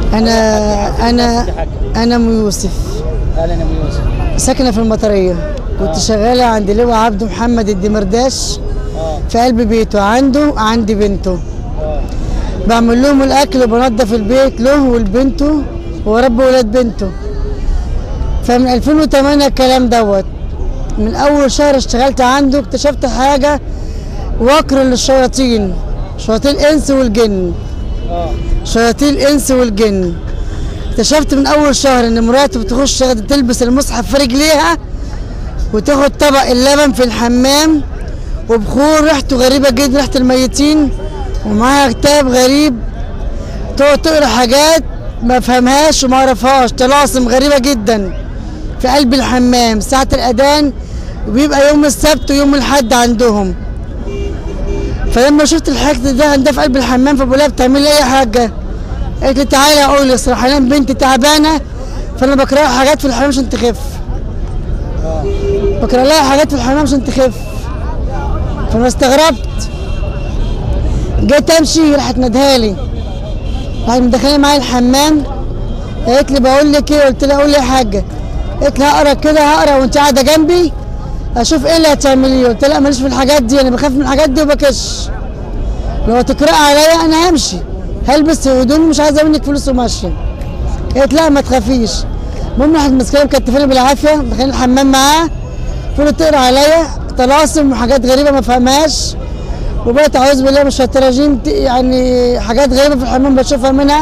انا انا انا ام يوسف اهلا يا ام يوسف ساكنه في المطريه كنت شغاله عند لواء عبده محمد الدمرداش اه في قلب بيته عنده عندي بنته اه بعمل لهم الاكل وبنظف البيت له ولبنته واربي ولاد بنته فمن 2008 الكلام دوت من اول شهر اشتغلت عنده اكتشفت حاجه وكر للشياطين شياطين الانس والجن اه شياطين الانس والجن اكتشفت من اول شهر ان مراته بتخش تلبس المصحف في رجليها وتاخد طبق اللبن في الحمام وبخور ريحته غريبه جدا ريحه الميتين ومعاها كتاب غريب تقعد تقرا حاجات ما فهمهاش وما اعرفهاش طلاسم غريبه جدا في قلب الحمام ساعه الاذان وبيبقى يوم السبت ويوم الاحد عندهم فلما شفت الحاجة ده عندها في قلب الحمام فبقول لها بتعملي ايه يا حاجه؟ قالت لي تعالي اقول لك صراحه انا بنتي تعبانه فانا بكره لها حاجات في الحمام عشان تخف بكره لها حاجات في الحمام عشان تخف فانا استغربت جيت امشي راحت ندهالي راحت مدخلاني معايا الحمام قالت لي بقول لك ايه قلت لها قول لي يا حاجه قالت لي هقرا كده هقرا وانت قاعده جنبي اشوف ايه اللي هتعمليه قلت لها ماليش في الحاجات دي انا بخاف من الحاجات دي وبكش لو تقرأ عليا انا همشي هلبس هدومي مش عايزه منك فلوس وماشيه قالت لا ما تخافيش المهم راحت ماسكاني مكتفاني بالعافيه دخلنا الحمام معاه فضلت تقرا عليا طلاسم وحاجات غريبه ما فهمهاش وبقيت اعوذ بالله من الشيطان الرجيم ت- يعني حاجات غريبه في الحمام بشوفها منها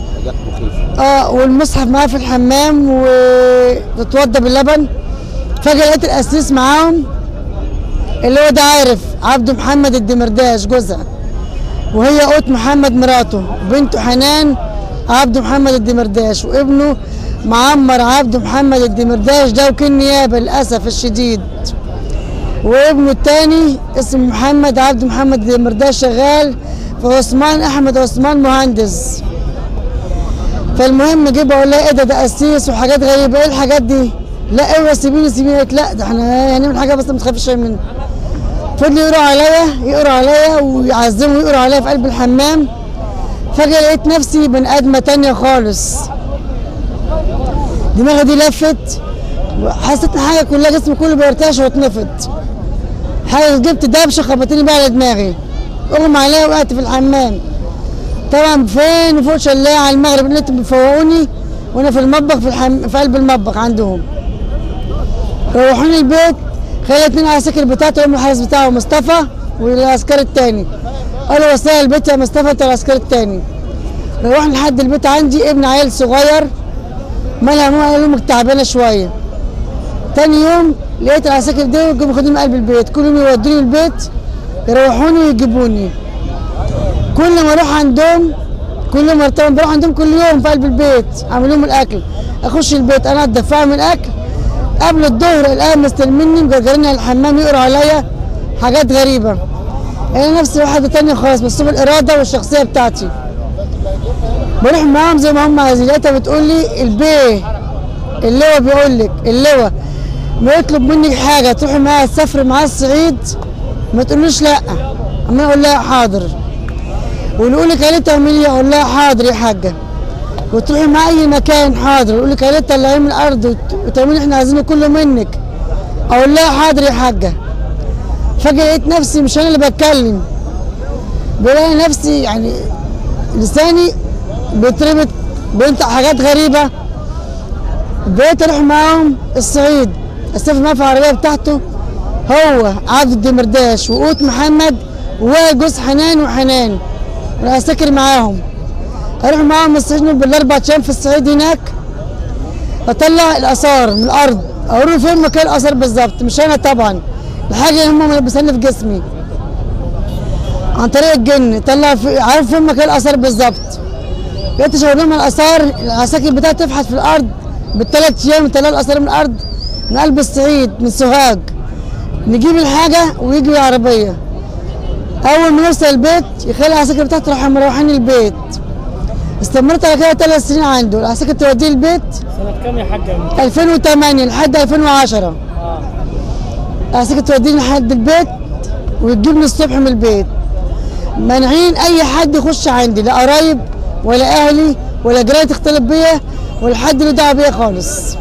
اه والمصحف معاه في الحمام وتتوضى باللبن فجاه لقيت القسيس معاهم اللي هو ده عارف عبده محمد الدمرداش جوزها وهي قوت محمد مراته بنته حنان عبده محمد الدمرداش وابنه معمر عبده محمد الدمرداش ده وكيل نيابه للاسف الشديد وابنه الثاني اسمه محمد عبد محمد الدمرداش شغال في عثمان احمد عثمان مهندس فالمهم جه بقول لها ايه ده ده قسيس وحاجات غريبه ايه الحاجات دي؟ لا ايوه سيبيني سيبيني قالت لا ده احنا هنعمل حاجه بس ما تخافيش منها فضلوا يقروا عليا يقروا عليا ويعزموا يقروا عليا في قلب الحمام فجأة لقيت نفسي بني آدمة تانية خالص دماغي دي لفت حسيت ان حاجة كلها جسمي كله بيرتعش واتنفض حاجة جبت دبشة خبطتني بقى على دماغي اغمى عليا وقعت في الحمام طبعا فين فوق شلاية على المغرب اللي انتوا بيفوقوني وانا في المطبخ في, الحم... في قلب المطبخ عندهم روحوني البيت خلى اتنين عساكر بتاعته هم الحارس بتاعه مصطفى والعسكري التاني قالوا وصل البيت يا مصطفى انت العسكري التاني روحنا لحد البيت عندي ابن عيل صغير مالها ماما قال امك تعبانه شويه تاني يوم لقيت العساكر دي جم خدوني من قلب البيت كل يوم يودوني البيت يروحوني ويجيبوني كل ما اروح عندهم كل ما طبعا بروح عندهم كل يوم في قلب البيت اعمل لهم الاكل اخش البيت انضف اعمل اكل قبل الظهر الان مستلمني مجرجريني على الحمام يقروا عليا حاجات غريبه انا نفسي واحده تانية خالص بس الاراده والشخصيه بتاعتي بروح معاهم زي ما هم عايزين لقيتها بتقول لي البيه اللواء بيقول لك اللواء ما يطلب منك حاجه تروحي معاه تسافري معاه الصعيد ما تقولوش لا اما اقول لها حاضر ويقول لك عليه تعملي اقول لها حاضر يا حاجه وتروحي مع اي مكان حاضر يقول لك عليه طلعيه من الارض وت- وتعملي احنا عايزينه كله منك اقول لها حاضر يا حاجه فجاه لقيت نفسي مش انا اللي بتكلم بلاقي نفسي يعني لساني بيتربط بينطق حاجات غريبه بقيت اروح معاهم الصعيد اسافر معاه في العربيه بتاعته هو عبد الدمرداش وقوت محمد وجوز حنان وحنان وانا اسافر معاهم اروح معاهم السجن بالاربع ايام في الصعيد هناك اطلع الاثار من الارض اقول له فين مكان الاثار بالظبط مش انا طبعا الحاجه اللي هم ملبساني في جسمي عن طريق الجن طلع في عارف فين مكان الاثار بالظبط بقيت اشاور لهم الاثار العساكر بتاعتي تفحت في الارض بالثلاث ايام يطلعوا الاثار من الارض من قلب الصعيد من سوهاج نجيب الحاجه ويجي العربيه اول ما نوصل البيت يخلي العساكر بتاعته راح مروحين البيت استمرت على كده ثلاث سنين عنده العساكر توديه البيت سنة كام يا حاجة؟ 2008 لحد 2010 اه العساكر توديني لحد البيت وتجيبني الصبح من البيت مانعين اي حد يخش عندي لا قرايب ولا اهلي ولا جيران تختلف بيا ولا حد له دعوه بيا خالص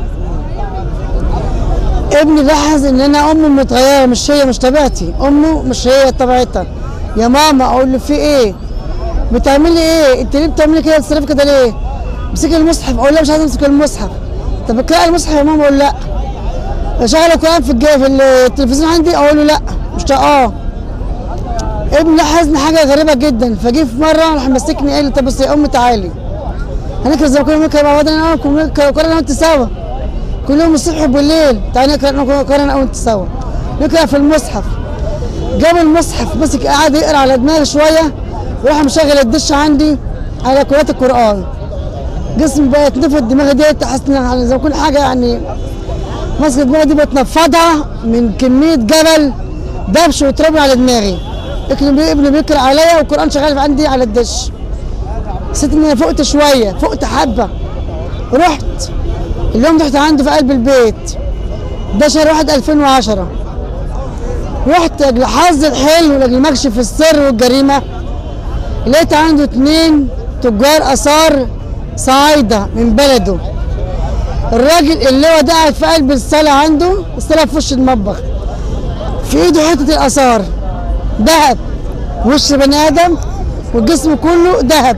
ابني لاحظ ان انا امه متغيره مش هي مش طبيعتي امه مش هي طبيعتها يا ماما اقول له في ايه بتعملي ايه انت ليه بتعملي كده تصرفي كده ليه امسكي المصحف اقول لها مش عايزه امسك المصحف طب اقرأي المصحف يا ماما اقول لا اشغل القران في الج- في التلفزيون عندي اقول له لا مش اه ابني لاحظني حاجه غريبه جدا فجه في مره راح مسكني قال لي طب بصي يا امي تعالي هنقرا زي ما كنا بنقرا مع بعض انا وأنت، نقرا انا وانت سوا كل يوم الصبح وبالليل تعالى نقرا نقرا انا وانت سوا نقرا في المصحف جاب المصحف مسك قعد يقرا على دماغي شويه وراح مشغل الدش عندي على قراءة القرآن جسمي بقى يتنفض دماغي ديت حاسس ان أنا زي ما كل حاجه يعني ماسك دماغي دي بتنفضها من كميه جبل دبش وتربي على دماغي ابني ابني بيقرا عليا والقران شغال عندي على الدش حسيت ان انا فقت شويه فقت حبه رحت اليوم رحت عنده في قلب البيت ده شهر واحد 2010 رحت لاجل حظ الحلو لاجل مكشف السر والجريمه لقيت عنده اتنين تجار اثار صعايده من بلده الراجل اللي هو ده قاعد في قلب الصاله عنده الصاله في وش المطبخ في ايده حته الاثار ذهب وش بني ادم والجسم كله ذهب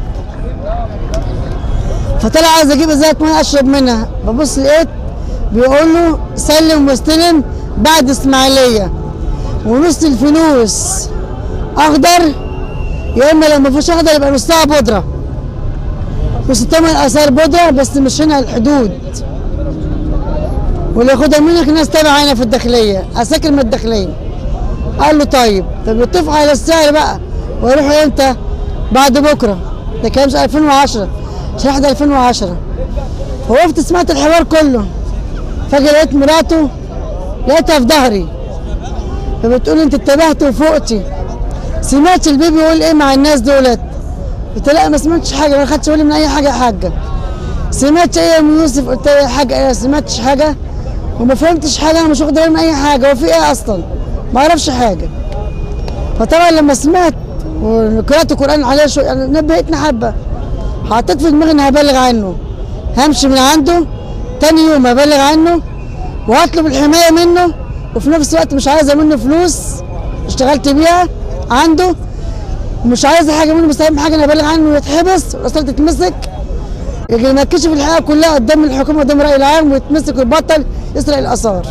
فطلع عايز اجيب ازازه ميه اشرب منها ببص لقيت بيقول له سلم واستلم بعد اسماعيليه ونص الفلوس اخضر يا اما لو ما فيش اخضر يبقى نصها بودره بس تمن اثار بودره بس مش هنا الحدود واللي ياخدها منك ناس تابعه هنا في الداخليه عساكر من الداخليه قال له طيب طب يتفقوا على السعر بقى ويروحوا امتى؟ بعد بكره ده كلام 2010 شهر 2010 فوقفت سمعت الحوار كله فجاه لقيت مراته لقيتها في ظهري فبتقول انت انتبهت وفوقتي سمعت البيبي يقول ايه مع الناس دولت قلت لا ما سمعتش حاجه ما خدتش بالي من اي حاجه يا حاجه سمعت ايه يا ام يوسف قلت لها يا حاجه انا ما سمعتش حاجه وما فهمتش حاجه انا مش واخد بالي من اي حاجه هو في ايه اصلا ما اعرفش حاجه فطبعا لما سمعت وقرات القران عليه شويه يعني نبهتني حبه حطيت في دماغي اني هبلغ عنه همشي من عنده تاني يوم هبلغ عنه وهطلب الحمايه منه وفي نفس الوقت مش عايزه منه فلوس اشتغلت بيها عنده مش عايزه حاجه منه بس اهم حاجه انا ابلغ عنه ويتحبس والاسرار تتمسك لكن ما يكشف الحقيقه كلها قدام الحكومه قدام الراي العام ويتمسك ويبطل يسرق الاثار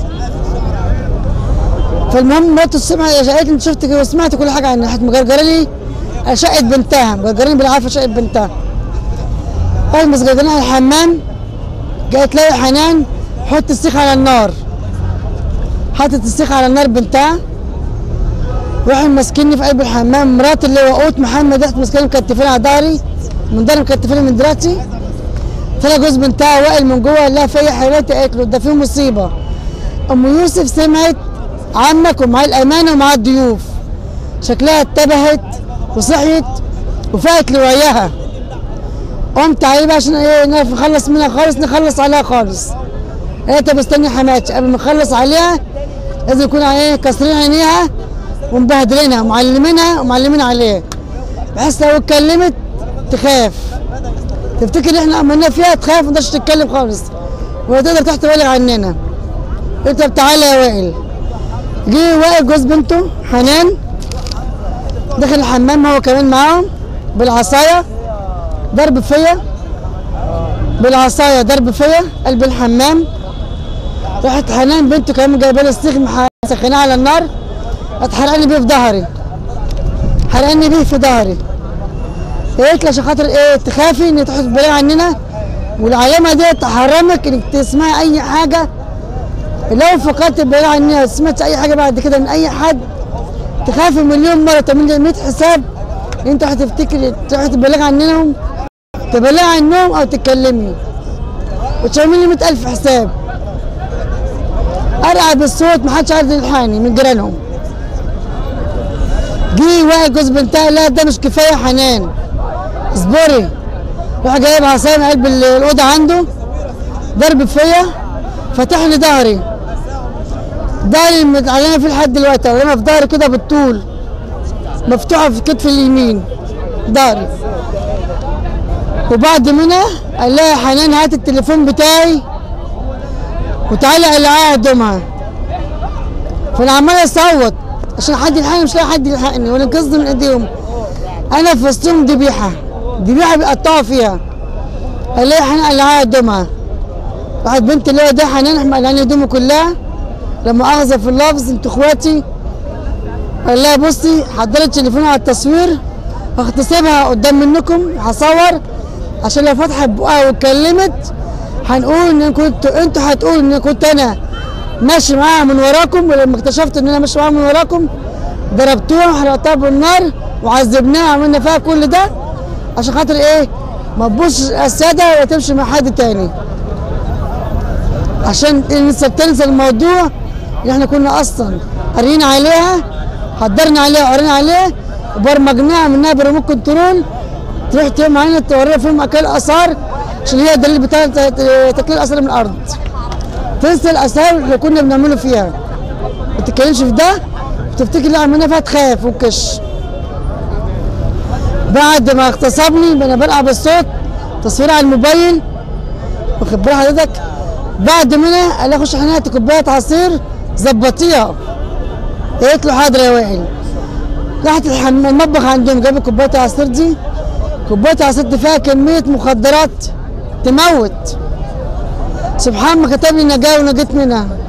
فالمهم مراته سمعت قالت لي انت شفت كده وسمعت كل حاجه عنها راحت مجرجره لي شقه بنتها مجرجرين بالعافيه شقه بنتها قالت مسجرجرين على الحمام جايه تلاقي حنان حط السيخ على النار حطت السيخ على النار بنتها راحوا ماسكيني في قلب الحمام مرات اللي هو قوت محمد رحت ماسكاني مكتفين على ظهري من ظهري مكتفين من دراعتي طلع جوز بنتها واقل من جوه قال لها في يا حبيبتي قالت له ده في مصيبه ام يوسف سمعت عمك ومعاه الامانه ومعاه الضيوف شكلها اتبهت وصحيت وفاقت لوعيها قمت عليه بقى عشان ايه نعرف نخلص منها خالص نخلص عليها خالص قالت طب استني حماتي قبل ما نخلص عليها لازم يكون ايه كاسرين عينيها ومبهدلينها ومعلمينها ومعلمين عليها بحيث لو اتكلمت تخاف تفتكر احنا عملنا فيها تخاف ما تقدرش تتكلم خالص ولا تقدر تحت بالك عننا قلت طب تعالى يا وائل جه وائل جوز بنته حنان دخل الحمام هو كمان معاهم بالعصايه ضرب فيا بالعصايه ضرب فيا قلب الحمام راحت حنان بنته كمان جايبه لي السيخ مسخناه على النار اتحرقني بيه في ظهري حرقني بيه في ظهري قلت له عشان خاطر ايه تخافي ان تحط بالك عننا والعلامه دي تحرمك انك تسمعي اي حاجه لو فقدت بالك عننا سمعت اي حاجه بعد كده من اي حد تخافي مليون مره تعمل لي 100 حساب انت هتفتكري تروحي تبلغي عننا تبلغي عنهم او تكلمني وتعمل لي 100000 حساب ارعى بالصوت ما حدش عارف يلحقني من جيرانهم جه واحد جوز بنتها لا ده مش كفايه حنان اصبري راح جايب عصايه من قلب الاوضه عنده ضرب فيا فتح لي ظهري ظهري متعلمه فيه لحد دلوقتي علامه في ظهري كده بالطول مفتوحه في كتفي اليمين ظهري وبعد منها قال لها يا حنان هات التليفون بتاعي وتعالى العاها قدامها فانا عمال اصوت عشان حد يلحقني مش لاقي حد يلحقني وانا قصدي من ايديهم انا في وسطهم ذبيحه ذبيحه بيقطعوا فيها قال لي حنان العاها قدامها راحت بنت اللي هو ده حنان احنا قلعاني هدومي كلها لما اخذ في اللفظ انتوا اخواتي قال لها بصي حضرت تليفوني على التصوير هختصبها قدام منكم هصور عشان لو فتحت بقها واتكلمت هنقول ان كنت انتوا هتقولوا ان كنت انا ماشي معاها من وراكم ولما اكتشفت ان انا ماشي معاها من وراكم ضربتوها وحرقتها بالنار وعذبناها وعملنا فيها كل ده عشان خاطر ايه ما تبصش الساده ولا تمشي مع حد تاني عشان لسه تنسى الموضوع اللي احنا كنا اصلا قاريين عليها حضرنا عليها وقرينا عليها وبرمجناها منها بريموت كنترول تروح تقوم علينا تورينا فيهم اكل اثار عشان هي الدليل بتاع تكليل الاثار من الارض تنسى الاثار اللي كنا بنعمله فيها ما تتكلمش في ده وتفتكر اللي عملنا فيها تخاف وكش بعد ما اغتصبني انا بلعب بالصوت تصوير على الموبايل واخد بال حضرتك بعد منها قال لي اخش حنات كوبايه عصير ظبطيها قلت له حاضر يا وائل راحت الحم- المطبخ عندهم جابت كوبايه العصير دي كوبايه العصير دي فيها كميه مخدرات تموت سبحان ما كتب لي نجاه ونجيت منها